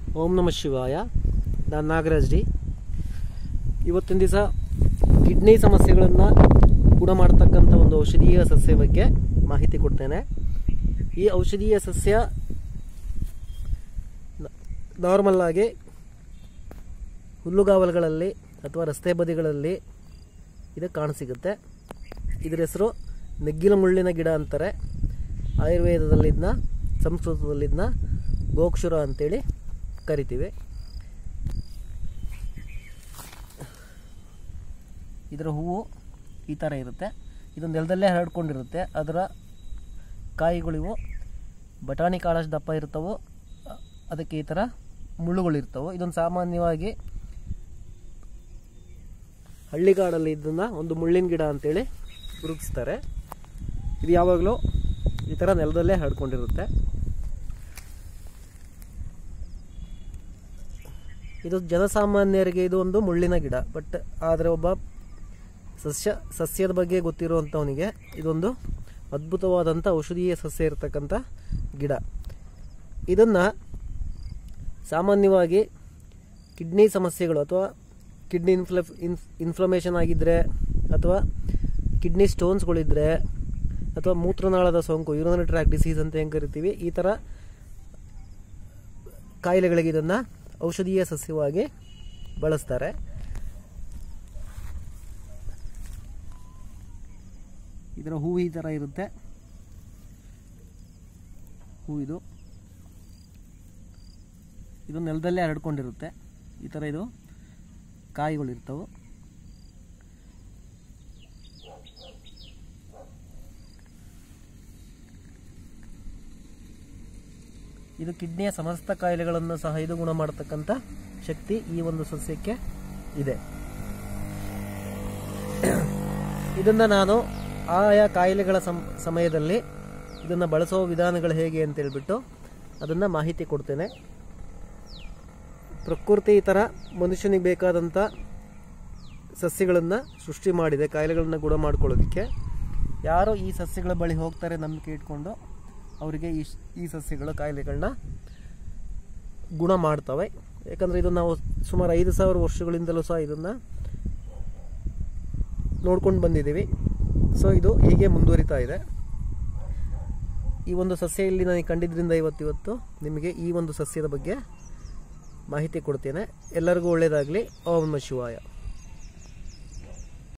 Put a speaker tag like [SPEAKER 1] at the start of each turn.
[SPEAKER 1] ಓಂ ನಮಃ ಶಿವಾಯ ನಾನು ನಾಗರಾಜ್ ಡಿ ಇವತ್ತಿನ ದಿವಸ ಕಿಡ್ನಿ ಸಮಸ್ಯೆಗಳನ್ನು ಗುಣ ಮಾಡ್ತಕ್ಕಂಥ ಒಂದು ಔಷಧೀಯ ಸಸ್ಯ ಬಗ್ಗೆ ಮಾಹಿತಿ ಕೊಡ್ತೇನೆ ಈ ಔಷಧೀಯ ಸಸ್ಯ ನಾರ್ಮಲ್ ಆಗಿ ಹುಲ್ಲುಗಾವಲುಗಳಲ್ಲಿ ಅಥವಾ ರಸ್ತೆ ಬದಿಗಳಲ್ಲಿ ಇದು ಕಾಣಸಿಗುತ್ತೆ ಇದರ ಹೆಸರು ನೆಗ್ಗಿನ ಮುಳ್ಳಿನ ಗಿಡ ಅಂತಾರೆ ಆಯುರ್ವೇದದಲ್ಲಿದ್ನ ಸಂಸ್ಕೃತದಲ್ಲಿದ್ನ ಗೋಕ್ಷುರ ಅಂತೇಳಿ ಕರಿತೀವಿ ಇದರ ಹೂವು ಈ ಥರ ಇರುತ್ತೆ ಇದು ನೆಲದಲ್ಲೇ ಹರಡ್ಕೊಂಡಿರುತ್ತೆ ಅದರ ಕಾಯಿಗಳಿವು ಬಟಾಣಿ ಕಾಳಷ್ಟು ದಪ್ಪ ಇರ್ತವೋ ಅ- ಅದಕ್ಕೆ ಈ ಥರ ಮುಳ್ಳುಗಳಿರ್ತವೆ ಇದೊಂದು ಸಾಮಾನ್ಯವಾಗಿ ಹಳ್ಳಿಗಾಡಲ್ಲಿ ಇದನ್ನು ಒಂದು ಮುಳ್ಳಿನ ಗಿಡ ಅಂತೇಳಿ ಗುರುತಿಸ್ತಾರೆ ಇದು ಯಾವಾಗಲೂ ಈ ಥರ ನೆಲದಲ್ಲೇ ಹರಡ್ಕೊಂಡಿರುತ್ತೆ ಇದು ಜನಸಾಮಾನ್ಯರಿಗೆ ಇದು ಒಂದು ಮುಳ್ಳಿನ ಗಿಡ ಬಟ್ ಆದರೆ ಒಬ್ಬ ಸಸ್ಯ ಸಸ್ಯದ ಬಗ್ಗೆ ಗೊತ್ತಿರುವಂಥವನಿಗೆ ಇದೊಂದು ಅದ್ಭುತವಾದಂಥ ಔಷಧೀಯ ಸಸ್ಯ ಇರತಕ್ಕಂಥ ಗಿಡ ಇದನ್ನು ಸಾಮಾನ್ಯವಾಗಿ ಕಿಡ್ನಿ ಸಮಸ್ಯೆಗಳು ಅಥವಾ ಕಿಡ್ನಿ ಇನ್ಫ್ಲ ಇನ್ಫ್ ಇನ್ಫ್ಲಮೇಷನ್ ಆಗಿದ್ದರೆ ಅಥವಾ ಕಿಡ್ನಿ ಸ್ಟೋನ್ಸ್ಗಳಿದ್ದರೆ ಅಥವಾ ಮೂತ್ರನಾಳದ ಸೋಂಕು ಯೂರಿನರಿ ಟ್ರ್ಯಾಕ್ ಡಿಸೀಸ್ ಅಂತ ಹೆಂಗೆ ಕರಿತೀವಿ ಈ ಥರ ಕಾಯಿಲೆಗಳಿಗೆ ಇದನ್ನು ಔಷಧೀಯ ಸಸ್ಯವಾಗಿ ಬಳಸ್ತಾರೆ ಇದರ ಹೂವು ಈ ಥರ ಇರುತ್ತೆ ಹೂ ಇದು ಇದು ನೆಲದಲ್ಲೇ ಹರಡ್ಕೊಂಡಿರುತ್ತೆ ಈ ಥರ ಇದು ಕಾಯಿಗಳಿರ್ತವೆ ಇದು ಕಿಡ್ನಿಯ ಸಮಸ್ತ ಕಾಯಿಲೆಗಳನ್ನು ಸಹ ಇದು ಗುಣ ಮಾಡತಕ್ಕಂಥ ಶಕ್ತಿ ಈ ಒಂದು ಸಸ್ಯಕ್ಕೆ ಇದೆ ಇದನ್ನು ನಾನು ಆಯಾ ಕಾಯಿಲೆಗಳ ಸಂ ಸಮಯದಲ್ಲಿ ಇದನ್ನು ಬಳಸೋ ವಿಧಾನಗಳು ಹೇಗೆ ಅಂತ ಹೇಳ್ಬಿಟ್ಟು ಅದನ್ನು ಮಾಹಿತಿ ಕೊಡ್ತೇನೆ ಪ್ರಕೃತಿ ಈ ಥರ ಮನುಷ್ಯನಿಗೆ ಬೇಕಾದಂಥ ಸಸ್ಯಗಳನ್ನು ಸೃಷ್ಟಿ ಮಾಡಿದೆ ಕಾಯಿಲೆಗಳನ್ನು ಗುಣ ಮಾಡ್ಕೊಳ್ಳೋದಕ್ಕೆ ಯಾರು ಈ ಸಸ್ಯಗಳ ಬಳಿ ಹೋಗ್ತಾರೆ ನಂಬಿಕೆ ಇಟ್ಕೊಂಡು ಅವರಿಗೆ ಈ ಈ ಸಸ್ಯಗಳ ಕಾಯಿಲೆಗಳನ್ನ ಗುಣ ಮಾಡ್ತವೆ ಯಾಕಂದರೆ ಇದು ನಾವು ಸುಮಾರು ಐದು ಸಾವಿರ ವರ್ಷಗಳಿಂದಲೂ ಸಹ ಇದನ್ನು ನೋಡ್ಕೊಂಡು ಬಂದಿದ್ದೀವಿ ಸೊ ಇದು ಹೀಗೆ ಮುಂದುವರಿತಾ ಇದೆ ಈ ಒಂದು ಸಸ್ಯ ಇಲ್ಲಿ ನನಗೆ ಕಂಡಿದ್ದರಿಂದ ಇವತ್ತಿವತ್ತು ನಿಮಗೆ ಈ ಒಂದು ಸಸ್ಯದ ಬಗ್ಗೆ ಮಾಹಿತಿ ಕೊಡ್ತೇನೆ ಎಲ್ಲರಿಗೂ ಒಳ್ಳೆಯದಾಗಲಿ ಓಂ ನಮಃ ಶಿವಾಯ